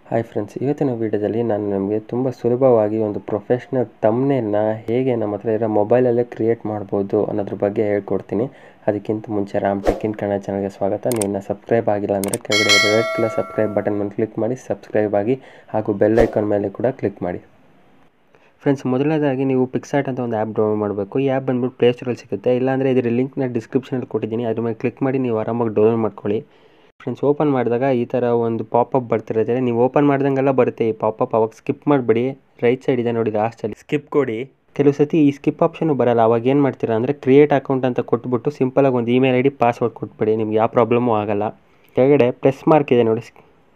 hi friends ಇವತ್ತಿನ ವೀಡಿಯೋದಲ್ಲಿ ನಾನು ನಿಮಗೆ ತುಂಬ ಸುಲಭವಾಗಿ ಒಂದು ಪ್ರೊಫೆಷ್ನಲ್ ತಮ್ನೇಲ್ನ ಹೇಗೆ ನಮ್ಮ ಹತ್ರ ಇರೋ ಮೊಬೈಲಲ್ಲೇ ಕ್ರಿಯೇಟ್ ಮಾಡ್ಬೋದು ಅನ್ನೋದ್ರ ಬಗ್ಗೆ ಹೇಳ್ಕೊಡ್ತೀನಿ ಅದಕ್ಕಿಂತ ಮುಂಚೆ ರಾಮ್ ಟೆಕ್ ಇನ್ ಕನ್ನಡ ಚಾನಲ್ಗೆ ಸ್ವಾಗತ ನೀವು ಇನ್ನು ಸಬ್ಸ್ಕ್ರೈಬ್ ಆಗಿಲ್ಲ ಅಂದರೆ ಕೆಳಗಡೆ ರೆಡ್ ಕಲರ್ ಸಬ್ಸ್ಕ್ರೈಬ್ ಬಟನ್ ಮೇಲೆ ಕ್ಲಿಕ್ ಮಾಡಿ ಸಬ್ಸ್ಕ್ರೈಬ್ ಆಗಿ ಹಾಗೂ ಬೆಲ್ ಐಕಾನ್ ಮೇಲೆ ಕೂಡ ಕ್ಲಿಕ್ ಮಾಡಿ ಫ್ರೆಂಡ್ಸ್ ಮೊದಲನೇದಾಗಿ ನೀವು ಪಿಕ್ಸಾರ್ಟ್ ಅಂತ ಒಂದು ಆ್ಯಪ್ ಡೌನ್ಲೋಡ್ ಮಾಡಬೇಕು ಈ ಆ್ಯಪ್ ಬಂದ್ಬಿಟ್ಟು ಪ್ಲೇಸ್ಟೋರಲ್ಲಿ ಸಿಗುತ್ತೆ ಇಲ್ಲಾಂದರೆ ಇದರ ಲಿಂಕ್ನ ಡಿಸ್ಕ್ರಿಪ್ಷನಲ್ಲಿ ಕೊಟ್ಟಿದ್ದೀನಿ ಅದ್ರ ಮೇಲೆ ಕ್ಲಿಕ್ ಮಾಡಿ ನೀವು ಆರಾಮಾಗಿ ಡೌನ್ಲೋಡ್ ಮಾಡ್ಕೊಳ್ಳಿ ಫ್ರೆಂಡ್ಸ್ ಓಪನ್ ಮಾಡಿದಾಗ ಈ ಥರ ಒಂದು ಪಾಪಪ್ ಬರ್ತಿರುತ್ತೆ ನೀವು ಓಪನ್ ಮಾಡ್ದಂಗೆಲ್ಲ ಬರುತ್ತೆ ಈ ಪಾಪಪ್ ಅವಾಗ ಸ್ಕಿಪ್ ಮಾಡಿಬಿಡಿ ರೈಟ್ ಸೈಡ್ ಇದೆ ನೋಡಿ ಲಾಸ್ಟಲ್ಲಿ ಸ್ಕಿಪ್ ಕೊಡಿ ಕೆಲವು ಸತಿ ಈ ಸ್ಕಿಪ್ ಆಪ್ಷನು ಬರಲ್ಲ ಅವಾಗ ಏನು ಮಾಡ್ತೀರಾ ಅಂದರೆ ಕ್ರಿಯೇಟ್ ಅಕೌಂಟ್ ಅಂತ ಕೊಟ್ಬಿಟ್ಟು ಸಿಂಪಲಾಗಿ ಒಂದು ಇಮೇಲ್ ಐ ಡಿ ಪಾಸ್ವರ್ಡ್ ಕೊಟ್ಬಿಡಿ ನಿಮ್ಗೆ ಯಾವ ಪ್ರಾಬ್ಲಮ್ಮು ಆಗಲ್ಲ ಕೆಳಗಡೆ ಪ್ಲಸ್ ಮಾರ್ಕ್ ಇದೆ ನೋಡಿ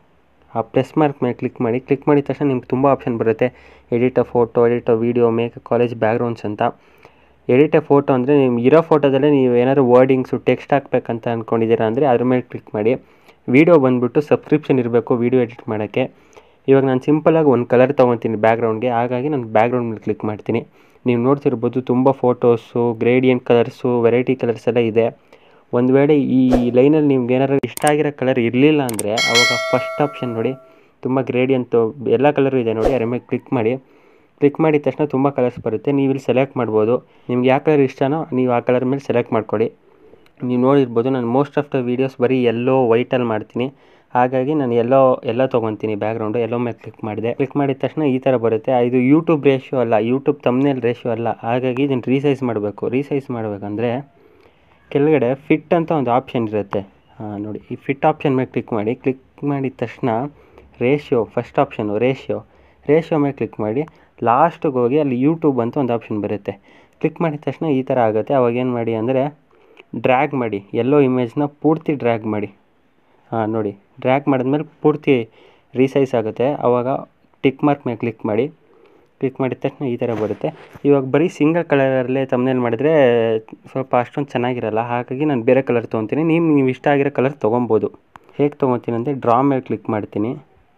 ಆ ಪ್ಲಸ್ ಮಾರ್ಕ್ ಮೇಲೆ ಕ್ಲಿಕ್ ಮಾಡಿ ಕ್ಲಿಕ್ ಮಾಡಿದ ತಕ್ಷಣ ನಿಮ್ಗೆ ತುಂಬ ಆಪ್ಷನ್ ಬರುತ್ತೆ edit a photo edit a video make collage backgrounds ಅಂತ ಎಡಿಟ್ ಎ ಫೋಟೋ ಅಂದರೆ ನಿಮ್ಗೆ ಇರೋ ಫೋಟೋದಲ್ಲೇ ನೀವು ಏನಾದ್ರು ವರ್ಡಿಂಗ್ಸು ಟೆಕ್ಸ್ಟ್ ಹಾಕ್ಬೇಕಂತ ಅಂದ್ಕೊಂಡಿದ್ದೀರಾ ಅಂದರೆ ಅದ್ರ ಮೇಲೆ ಕ್ಲಿಕ್ ಮಾಡಿ ವೀಡಿಯೋ ಬಂದುಬಿಟ್ಟು ಸಬ್ಸ್ಕ್ರಿಪ್ಷನ್ ಇರಬೇಕು ವೀಡಿಯೋ ಎಡಿಟ್ ಮಾಡೋಕ್ಕೆ ಇವಾಗ ನಾನು ಸಿಂಪಲಾಗಿ ಒಂದು ಕಲರ್ ತೊಗೊತೀನಿ ಬ್ಯಾಕ್ಗ್ರೌಂಡ್ಗೆ ಹಾಗಾಗಿ ನಾನು ಬ್ಯಾಕ್ಗ್ರೌಂಡ್ ಮೇಲೆ ಕ್ಲಿಕ್ ಮಾಡ್ತೀನಿ ನೀವು ನೋಡ್ತಿರ್ಬೋದು ತುಂಬ photos gradient colours variety colours ಎಲ್ಲ ಇದೆ ಒಂದು ವೇಳೆ ಈ ಲೈನಲ್ಲಿ ನಿಮ್ಗೆ ಏನಾರು ಇಷ್ಟ ಆಗಿರೋ ಕಲರ್ ಇರಲಿಲ್ಲ ಅಂದರೆ ಅವಾಗ ಫಸ್ಟ್ ಆಪ್ಷನ್ ನೋಡಿ ತುಂಬ ಗ್ರೇಡಿಯಂಟು ಎಲ್ಲ ಕಲರು ಇದೆ ನೋಡಿ ಅದ್ರ ಮೇಲೆ ಕ್ಲಿಕ್ ಮಾಡಿ ಕ್ಲಿಕ್ ಮಾಡಿದ ತಕ್ಷಣ ತುಂಬ ಕಲರ್ಸ್ ಬರುತ್ತೆ ನೀವು ಇಲ್ಲಿ ಸೆಲೆಕ್ಟ್ ಮಾಡ್ಬೋದು ನಿಮ್ಗೆ ಯಾವ ಕಲರ್ ಇಷ್ಟನೋ ನೀವು ಆ ಕಲರ್ ಮೇಲೆ ಸೆಲೆಕ್ಟ್ ಮಾಡ್ಕೊಳ್ಳಿ ನೀವು ನೋಡಿರ್ಬೋದು ನಾನು ಮೋಸ್ಟ್ ಆಫ್ ದ ವೀಡಿಯೋಸ್ ಬರೀ ಎಲ್ಲೋ ವೈಟಲ್ಲಿ ಮಾಡ್ತೀನಿ ಹಾಗಾಗಿ ನಾನು ಎಲ್ಲೋ ಎಲ್ಲ ತೊಗೊತೀನಿ ಬ್ಯಾಕ್ಗ್ರೌಂಡು ಎಲ್ಲೋ ಮೇಲೆ ಕ್ಲಿಕ್ ಮಾಡಿದೆ ಕ್ಲಿಕ್ ಮಾಡಿದ ತಕ್ಷಣ ಈ ಥರ ಬರುತ್ತೆ ಇದು ಯೂಟ್ಯೂಬ್ ರೇಷಿಯೋ ಅಲ್ಲ ಯೂಟ್ಯೂಬ್ ತಮ್ಮನೇಲ್ ರೇಷಿಯೋ ಅಲ್ಲ ಹಾಗಾಗಿ ಇದನ್ನು ರೀಸೈಸ್ ಮಾಡಬೇಕು ರೀಸೈಸ್ ಮಾಡಬೇಕಂದ್ರೆ ಕೆಳಗಡೆ ಫಿಟ್ ಅಂತ ಒಂದು ಆಪ್ಷನ್ ಇರುತ್ತೆ ಹಾಂ ನೋಡಿ ಈ ಫಿಟ್ ಆಪ್ಷನ್ ಮೇಲೆ ಕ್ಲಿಕ್ ಮಾಡಿ ಕ್ಲಿಕ್ ಮಾಡಿದ ತಕ್ಷಣ ratio first option ratio ratio ಮೇಲೆ ಕ್ಲಿಕ್ ಮಾಡಿ ಲಾಸ್ಟಿಗೆ ಹೋಗಿ ಅಲ್ಲಿ ಯೂಟ್ಯೂಬ್ ಅಂತ ಒಂದು ಆಪ್ಷನ್ ಬರುತ್ತೆ ಕ್ಲಿಕ್ ಮಾಡಿದ ತಕ್ಷಣ ಈ ಥರ ಆಗುತ್ತೆ ಅವಾಗ ಏನು ಮಾಡಿ ಅಂದರೆ ಡ್ರ್ಯಾಗ್ ಮಾಡಿ ಎಲ್ಲೋ ಇಮೇಜ್ನ ಪೂರ್ತಿ ಡ್ರ್ಯಾಗ್ ಮಾಡಿ ಹಾಂ ನೋಡಿ ಡ್ರ್ಯಾಗ್ ಮಾಡಿದ್ಮೇಲೆ ಪೂರ್ತಿ ರೀಸೈಸ್ ಆಗುತ್ತೆ ಆವಾಗ ಟಿಕ್ ಮಾರ್ಕ್ ಮೇಲೆ ಕ್ಲಿಕ್ ಮಾಡಿ ಕ್ಲಿಕ್ ಮಾಡಿದ ತಕ್ಷಣ ಈ ಥರ ಬರುತ್ತೆ ಇವಾಗ ಬರೀ ಸಿಂಗಲ್ ಕಲರಲ್ಲೇ ತಮ್ಮನೇಲಿ ಮಾಡಿದರೆ ಸ್ವಲ್ಪ ಅಷ್ಟೊಂದು ಚೆನ್ನಾಗಿರಲ್ಲ ಹಾಗಾಗಿ ನಾನು ಬೇರೆ ಕಲರ್ ತೊಗೊತೀನಿ ನೀವು ನೀವು ಇಷ್ಟ ಆಗಿರೋ ಕಲರ್ ತೊಗೊಬೋದು ಹೇಗೆ ತೊಗೊತೀನಿ ಅಂದರೆ ಡ್ರಾ ಮೇಲೆ ಕ್ಲಿಕ್ ಮಾಡ್ತೀನಿ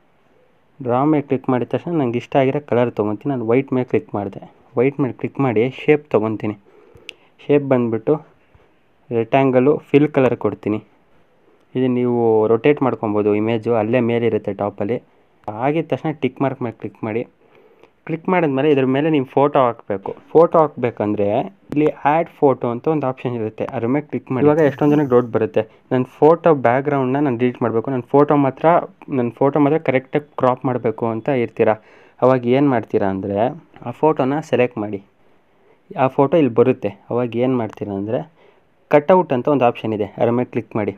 ಡ್ರಾ ಮೇಲೆ ಕ್ಲಿಕ್ ಮಾಡಿದ ತಕ್ಷಣ ನಂಗೆ ಇಷ್ಟ ಆಗಿರೋ ಕಲರ್ ತೊಗೊತೀನಿ ನಾನು ವೈಟ್ ಮೇಲೆ ಕ್ಲಿಕ್ ಮಾಡಿದೆ ವೈಟ್ ಮೇಲೆ ಕ್ಲಿಕ್ ಮಾಡಿ ಶೇಪ್ ತೊಗೊತೀನಿ ಶೇಪ್ ಬಂದುಬಿಟ್ಟು ರೆಕ್ಟ್ಯಾಂಗಲು ಫಿಲ್ ಕಲರ್ ಕೊಡ್ತೀನಿ ಇದು ನೀವು ರೊಟೇಟ್ ಮಾಡ್ಕೊಬೋದು ಇಮೇಜು ಅಲ್ಲೇ ಮೇಲಿರುತ್ತೆ ಟಾಪಲ್ಲಿ ಆಗಿದ ತಕ್ಷಣ ಟಿಕ್ ಮಾರ್ಕ್ ಮೇಲೆ ಕ್ಲಿಕ್ ಮಾಡಿ ಕ್ಲಿಕ್ ಮಾಡಿದ್ಮೇಲೆ ಇದ್ರ ಮೇಲೆ ನೀವು ಫೋಟೋ ಹಾಕಬೇಕು ಫೋಟೋ ಹಾಕಬೇಕಂದ್ರೆ ಇಲ್ಲಿ ಆ್ಯಡ್ ಫೋಟೋ ಅಂತ ಒಂದು ಆಪ್ಷನ್ ಇರುತ್ತೆ ಅದ್ರ ಮೇಲೆ ಕ್ಲಿಕ್ ಮಾಡಿ ಇವಾಗ ಎಷ್ಟೊಂದು ಜನಕ್ಕೆ ಡೌಟ್ ಬರುತ್ತೆ ನನ್ನ ಫೋಟೋ ಬ್ಯಾಕ್ಗ್ರೌಂಡ್ನ ನಾನು ಡಿಲೀಟ್ ಮಾಡಬೇಕು ನನ್ನ ಫೋಟೋ ಮಾತ್ರ ನನ್ನ ಫೋಟೋ ಮಾತ್ರ ಕರೆಕ್ಟಾಗಿ ಕ್ರಾಪ್ ಮಾಡಬೇಕು ಅಂತ ಇರ್ತೀರಾ ಅವಾಗ ಏನು ಮಾಡ್ತೀರಾ ಅಂದರೆ ಆ ಫೋಟೋನ ಸೆಲೆಕ್ಟ್ ಮಾಡಿ ಆ ಫೋಟೋ ಇಲ್ಲಿ ಬರುತ್ತೆ ಅವಾಗ ಏನು ಮಾಡ್ತೀರಾ ಅಂದರೆ ಕಟ್ಔಟ್ ಅಂತ ಒಂದು ಆಪ್ಷನ್ ಇದೆ ಅದ್ರ ಮೇಲೆ ಕ್ಲಿಕ್ ಮಾಡಿ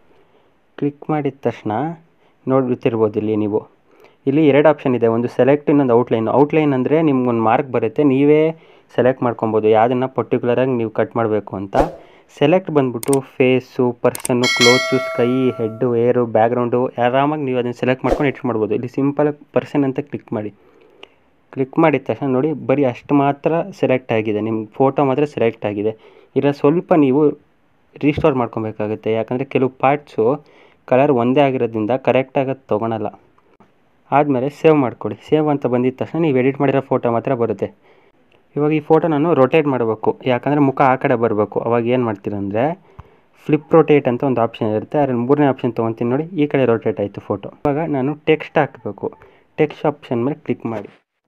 ಕ್ಲಿಕ್ ಮಾಡಿದ ತಕ್ಷಣ ನೋಡ್ತಿರ್ಬೋದು ಇಲ್ಲಿ ನೀವು ಇಲ್ಲಿ ಎರಡು ಆಪ್ಷನ್ ಇದೆ ಒಂದು ಸೆಲೆಕ್ಟ್ ಇನ್ನೊಂದು ಔಟ್ಲೈನ್ ಔಟ್ಲೈನ್ ಅಂದರೆ ನಿಮ್ಗೊಂದು ಮಾರ್ಕ್ ಬರುತ್ತೆ ನೀವೇ ಸೆಲೆಕ್ಟ್ ಮಾಡ್ಕೊಬೋದು ಯಾವುದನ್ನು ಪರ್ಟಿಕ್ಯುಲರಾಗಿ ನೀವು ಕಟ್ ಮಾಡಬೇಕು ಅಂತ ಸೆಲೆಕ್ಟ್ ಬಂದ್ಬಿಟ್ಟು face person clothes sky head hair background ಆರಾಮಾಗಿ ನೀವು ಅದನ್ನು ಸೆಲೆಕ್ಟ್ ಮಾಡ್ಕೊಂಡು ಎಡಿಟ್ ಮಾಡ್ಬೋದು ಇಲ್ಲಿ ಸಿಂಪಲಾಗಿ ಪರ್ಸನ್ ಅಂತ ಕ್ಲಿಕ್ ಮಾಡಿ ಕ್ಲಿಕ್ ಮಾಡಿದ ತಕ್ಷಣ ನೋಡಿ ಬರೀ ಅಷ್ಟು ಮಾತ್ರ ಸೆಲೆಕ್ಟ್ ಆಗಿದೆ ನಿಮ್ಮ ಫೋಟೋ ಮಾತ್ರ ಸೆಲೆಕ್ಟ್ ಆಗಿದೆ ಇಲ್ಲ ಸ್ವಲ್ಪ ನೀವು ರೀಸ್ಟೋರ್ ಮಾಡ್ಕೊಬೇಕಾಗುತ್ತೆ ಯಾಕಂದರೆ ಕೆಲವು ಪಾರ್ಟ್ಸು ಕಲರ್ ಒಂದೇ ಆಗಿರೋದ್ರಿಂದ ಕರೆಕ್ಟಾಗಿ ಅದು ತೊಗೊಳಲ್ಲ ಆದಮೇಲೆ ಸೇವ್ ಮಾಡ್ಕೊಳ್ಳಿ ಸೇವ್ ಅಂತ ಬಂದಿದ ತಕ್ಷಣ ನೀವು ಎಡಿಟ್ ಮಾಡಿರೋ ಫೋಟೋ ಮಾತ್ರ ಬರುತ್ತೆ ಇವಾಗ ಈ ಫೋಟೋ ನಾನು ರೊಟೇಟ್ ಮಾಡಬೇಕು ಯಾಕಂದರೆ ಮುಖ ಆ ಕಡೆ ಬರಬೇಕು ಅವಾಗ ಏನು ಮಾಡ್ತೀರಂದರೆ ಫ್ಲಿಪ್ ರೊಟೇಟ್ ಅಂತ ಒಂದು ಆಪ್ಷನ್ ಇರುತ್ತೆ ಅದ್ರಲ್ಲಿ ಮೂರನೇ ಆಪ್ಷನ್ ತೊಗೊತೀನಿ ನೋಡಿ ಈ ಕಡೆ ರೊಟೇಟ್ ಆಯಿತು ಫೋಟೋ ಇವಾಗ ನಾನು ಟೆಕ್ಸ್ಟ್ ಹಾಕಬೇಕು ಟೆಕ್ಸ್ಟ್ ಆಪ್ಷನ್ ಮೇಲೆ ಕ್ಲಿಕ್ ಮಾಡಿ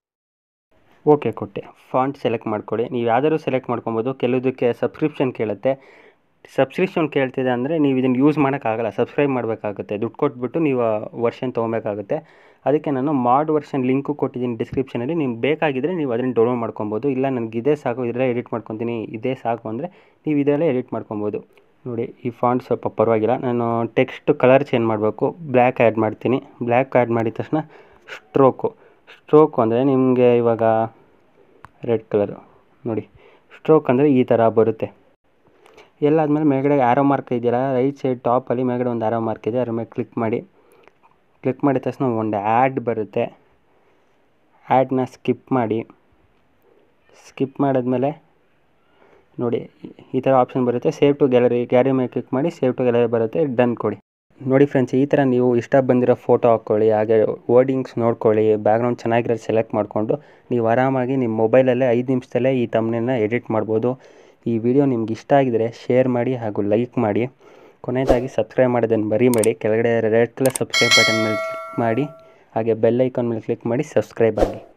ಓಕೆ ಕೊಟ್ಟೆ ಫಾಂಟ್ ಸೆಲೆಕ್ಟ್ ಮಾಡ್ಕೊಳ್ಳಿ ನೀವು ಯಾವ್ದಾದ್ರು ಸೆಲೆಕ್ಟ್ ಮಾಡ್ಕೊಬೋದು ಕೆಲವುದಕ್ಕೆ ಸಬ್ಸ್ಕ್ರಿಪ್ಷನ್ ಕೇಳುತ್ತೆ ಸಬ್ಸ್ಕ್ರಿಪ್ಷನ್ ಕೇಳ್ತಿದೆ ಅಂದರೆ ನೀವು ಇದನ್ನು ಯೂಸ್ ಮಾಡೋಕ್ಕಾಗಲ್ಲ ಸಬ್ಸ್ಕ್ರೈಬ್ ಮಾಡಬೇಕಾಗುತ್ತೆ ದುಡ್ಡು ಕೊಟ್ಬಿಟ್ಟು ನೀವು ವರ್ಷನ್ ತೊಗೊಬೇಕಾಗುತ್ತೆ ಅದಕ್ಕೆ ನಾನು ಮಾಡ್ ವರ್ಷನ್ ಲಿಂಕು ಕೊಟ್ಟಿದ್ದೀನಿ ಡಿಸ್ಕ್ರಿಪ್ಷನಲ್ಲಿ ನಿಮ್ಗೆ ಬೇಕಾಗಿದ್ದರೆ ನೀವು ಅದನ್ನು ಡೌನ್ಲೋಡ್ ಮಾಡ್ಕೊಬೋದು ಇಲ್ಲ ನನಗೆ ಇದೇ ಸಾಕು ಇದರಲ್ಲೇ ಎಡಿಟ್ ಮಾಡ್ಕೊತೀನಿ ಇದೇ ಸಾಕು ಅಂದರೆ ನೀವು ಇದರಲ್ಲೇ ಎಡಿಟ್ ಮಾಡ್ಕೊಬೋದು ನೋಡಿ ಈ ಫಾಂಟ್ ಸ್ವಲ್ಪ ಪರವಾಗಿಲ್ಲ ನಾನು ಟೆಕ್ಸ್ಟ್ ಕಲರ್ ಚೇಂಜ್ ಮಾಡಬೇಕು ಬ್ಲ್ಯಾಕ್ ಆ್ಯಡ್ ಮಾಡ್ತೀನಿ ಬ್ಲ್ಯಾಕ್ ಆ್ಯಡ್ ಮಾಡಿದ ತಕ್ಷಣ ಸ್ಟ್ರೋಕು ಸ್ಟ್ರೋಕು ಅಂದರೆ ನಿಮಗೆ ಇವಾಗ ರೆಡ್ ಕಲರು ನೋಡಿ ಸ್ಟ್ರೋಕ್ ಅಂದರೆ ಈ ಥರ ಬರುತ್ತೆ ಎಲ್ಲಾದಮೇಲೆ ಮೇಲ್ಗಡೆ ಆರೋ ಮಾರ್ಕ್ ಇದೆಯಲ್ಲ ರೈಟ್ ಸೈಡ್ ಟಾಪಲ್ಲಿ ಮೇಲ್ಗಡೆ ಒಂದು ಆರೋ ಮಾರ್ಕ್ ಇದೆ ಅದ್ರ ಮೇಲೆ ಕ್ಲಿಕ್ ಮಾಡಿ ಕ್ಲಿಕ್ ಮಾಡಿದ ತಕ್ಷಣ ಒಂದು ಆ್ಯಡ್ ಬರುತ್ತೆ ಆ್ಯಡ್ನ ಸ್ಕಿಪ್ ಮಾಡಿ ಸ್ಕಿಪ್ ಮಾಡಿದ್ಮೇಲೆ ನೋಡಿ ಈ ಥರ ಆಪ್ಷನ್ ಬರುತ್ತೆ ಸೇವ್ ಟು ಗ್ಯಾಲರಿ ಗ್ಯಾಲರಿ ಮೇಲೆ ಕ್ಲಿಕ್ ಮಾಡಿ ಸೇವ್ ಟು ಗ್ಯಾಲರಿ ಬರುತ್ತೆ ಡನ್ ಕೊಡಿ ನೋಡಿ ಫ್ರೆಂಡ್ಸ್ ಈ ಥರ ನೀವು ಇಷ್ಟ ಬಂದಿರೋ ಫೋಟೋ ಹಾಕ್ಕೊಳ್ಳಿ ಹಾಗೆ ವರ್ಡಿಂಗ್ಸ್ ನೋಡ್ಕೊಳ್ಳಿ ಬ್ಯಾಕ್ಗ್ರೌಂಡ್ ಚೆನ್ನಾಗಿರೋದು ಸೆಲೆಕ್ಟ್ ಮಾಡಿಕೊಂಡು ನೀವು ಆರಾಮಾಗಿ ನಿಮ್ಮ ಮೊಬೈಲಲ್ಲೇ ಐದು ನಿಮಿಷದಲ್ಲೇ ಈ ತಮ್ಮನೇನ ಎಡಿಟ್ ಮಾಡ್ಬೋದು ಈ ವಿಡಿಯೋ ನಿಮ್ಗೆ ಇಷ್ಟ ಆಗಿದರೆ ಶೇರ್ ಮಾಡಿ ಹಾಗೂ ಲೈಕ್ ಮಾಡಿ ಕೊನೆಯದಾಗಿ ಸಬ್ಸ್ಕ್ರೈಬ್ ಮಾಡೋದನ್ನು ಮರಿಬೇಡಿ ಕೆಳಗಡೆ ರೆಡ್ ಕಲರ್ ಸಬ್ಸ್ಕ್ರೈಬ್ ಬಟನ್ ಮೇಲೆ ಕ್ಲಿಕ್ ಮಾಡಿ ಹಾಗೆ ಬೆಲ್ ಐಕಾನ್ ಮೇಲೆ ಕ್ಲಿಕ್ ಮಾಡಿ ಸಬ್ಸ್ಕ್ರೈಬ್ ಆಗಿ